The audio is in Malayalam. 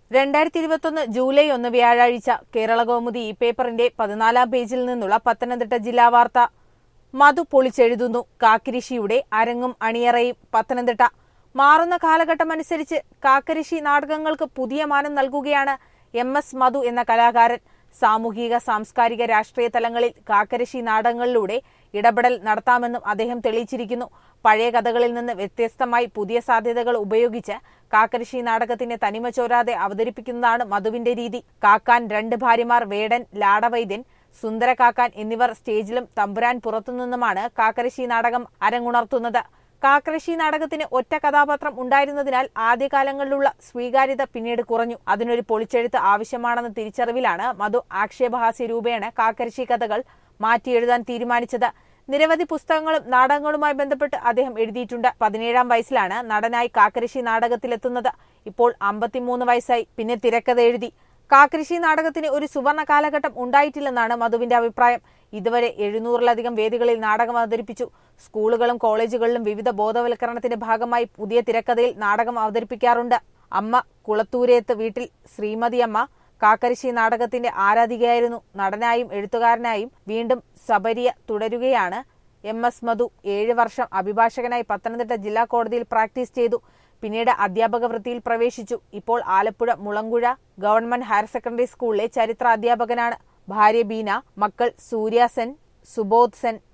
രണ്ടായിരത്തി ഇരുപത്തൊന്ന് ജൂലൈ ഒന്ന് വ്യാഴാഴ്ച കേരള കൗമുദി ഈ പേപ്പറിന്റെ പതിനാലാം പേജിൽ നിന്നുള്ള പത്തനംതിട്ട ജില്ലാ വാർത്ത മധു പൊളിച്ചെഴുതുന്നു കാക്കിരിശിയുടെ അരങ്ങും അണിയറയും പത്തനംതിട്ട മാറുന്ന കാലഘട്ടമനുസരിച്ച് കാക്കരിശി നാടകങ്ങൾക്ക് പുതിയ മാനം നൽകുകയാണ് എം എസ് മധു എന്ന കലാകാരൻ സാമൂഹിക സാംസ്കാരിക രാഷ്ട്രീയ തലങ്ങളിൽ കാക്കരശി നാടകങ്ങളിലൂടെ ഇടപെടൽ നടത്താമെന്നും അദ്ദേഹം തെളിയിച്ചിരിക്കുന്നു പഴയ കഥകളിൽ നിന്ന് വ്യത്യസ്തമായി പുതിയ സാധ്യതകൾ ഉപയോഗിച്ച് കാക്കരശി നാടകത്തിന്റെ തനിമ ചോരാതെ അവതരിപ്പിക്കുന്നതാണ് മധുവിന്റെ രീതി കാക്കാൻ രണ്ട് ഭാര്യമാർ വേടൻ ലാടവൈദ്യൻ സുന്ദര കാക്കാൻ എന്നിവർ സ്റ്റേജിലും തമ്പുരാൻ പുറത്തുനിന്നുമാണ് കാക്കരശി നാടകം അരങ്ങുണർത്തുന്നത് കാക്കരശി നാടകത്തിന് ഒറ്റ കഥാപാത്രം ഉണ്ടായിരുന്നതിനാൽ ആദ്യകാലങ്ങളിലുള്ള സ്വീകാര്യത പിന്നീട് കുറഞ്ഞു അതിനൊരു പൊളിച്ചെഴുത്ത് ആവശ്യമാണെന്ന തിരിച്ചറിവിലാണ് മധു ആക്ഷേപഹാസ്യ രൂപേണ കാക്കരശി കഥകൾ മാറ്റിയെഴുതാൻ തീരുമാനിച്ചത് നിരവധി പുസ്തകങ്ങളും നാടകങ്ങളുമായി ബന്ധപ്പെട്ട് അദ്ദേഹം എഴുതിയിട്ടുണ്ട് പതിനേഴാം വയസ്സിലാണ് നടനായി കാക്കരശി നാടകത്തിലെത്തുന്നത് ഇപ്പോൾ അമ്പത്തിമൂന്ന് വയസ്സായി പിന്നെ തിരക്കഥ എഴുതി കാക്കരശി നാടകത്തിന് ഒരു സുവർണ കാലഘട്ടം ഉണ്ടായിട്ടില്ലെന്നാണ് മധുവിന്റെ അഭിപ്രായം ഇതുവരെ എഴുന്നൂറിലധികം വേദികളിൽ നാടകം അവതരിപ്പിച്ചു സ്കൂളുകളും കോളേജുകളിലും വിവിധ ബോധവൽക്കരണത്തിന്റെ ഭാഗമായി പുതിയ തിരക്കഥയിൽ നാടകം അവതരിപ്പിക്കാറുണ്ട് അമ്മ കുളത്തൂരേത്ത് വീട്ടിൽ ശ്രീമതിയമ്മ കാക്കരശി നാടകത്തിന്റെ ആരാധികയായിരുന്നു നടനായും എഴുത്തുകാരനായും വീണ്ടും സബരിയ തുടരുകയാണ് എം എസ് മധു ഏഴ് വർഷം അഭിഭാഷകനായി പത്തനംതിട്ട ജില്ലാ കോടതിയിൽ പ്രാക്ടീസ് ചെയ്തു പിന്നീട് അധ്യാപക വൃത്തിയിൽ പ്രവേശിച്ചു ഇപ്പോൾ Alappuzha Mulankuzha government higher secondary സ്കൂളിലെ ചരിത്ര അധ്യാപകനാണ് ഭാര്യ ബീന മക്കൾ സൂര്യ സെൻ സുബോധ് സെൻ